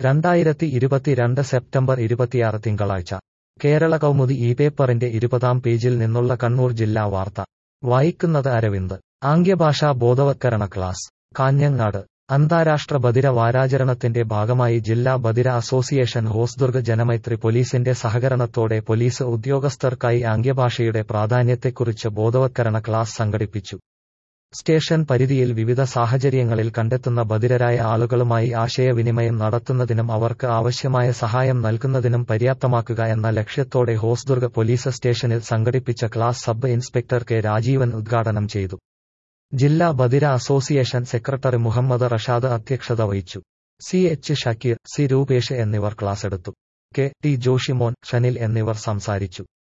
രണ്ടായിരത്തി ഇരുപത്തിരണ്ട് സെപ്റ്റംബർ ഇരുപത്തിയാറ് തിങ്കളാഴ്ച കേരള കൗമുദി ഈ പേപ്പറിന്റെ ഇരുപതാം പേജിൽ നിന്നുള്ള കണ്ണൂർ ജില്ലാ വാർത്ത വായിക്കുന്നത് അരവിന്ദ് ആംഗ്യഭാഷാ ബോധവത്കരണ ക്ലാസ് കാഞ്ഞങ്ങാട് അന്താരാഷ്ട്ര ബധിര വാരാചരണത്തിന്റെ ഭാഗമായി ജില്ലാ ബധിര അസോസിയേഷൻ ഹോസ്ദുർഗ് ജനമൈത്രി പോലീസിന്റെ സഹകരണത്തോടെ പോലീസ് ഉദ്യോഗസ്ഥർക്കായി ആംഗ്യഭാഷയുടെ പ്രാധാന്യത്തെക്കുറിച്ച് ബോധവത്കരണ ക്ലാസ് സംഘടിപ്പിച്ചു സ്റ്റേഷൻ പരിധിയിൽ വിവിധ സാഹചര്യങ്ങളിൽ കണ്ടെത്തുന്ന ബധിരരായ ആളുകളുമായി ആശയവിനിമയം നടത്തുന്നതിനും അവർക്ക് ആവശ്യമായ സഹായം നൽകുന്നതിനും പര്യാപ്തമാക്കുക എന്ന ലക്ഷ്യത്തോടെ ഹോസ്ദുർഗ് പോലീസ് സ്റ്റേഷനിൽ സംഘടിപ്പിച്ച class sub inspector K Rajeevan ഉദ്ഘാടനം ചെയ്തു ജില്ലാ ബധിര അസോസിയേഷൻ സെക്രട്ടറി മുഹമ്മദ് റഷാദ് അധ്യക്ഷത വഹിച്ചു C H Shakeer C Roopesh എന്നിവർ ക്ലാസെടുത്തു കെ ടി ജോഷിമോൻ ഷനിൽ എന്നിവർ സംസാരിച്ചു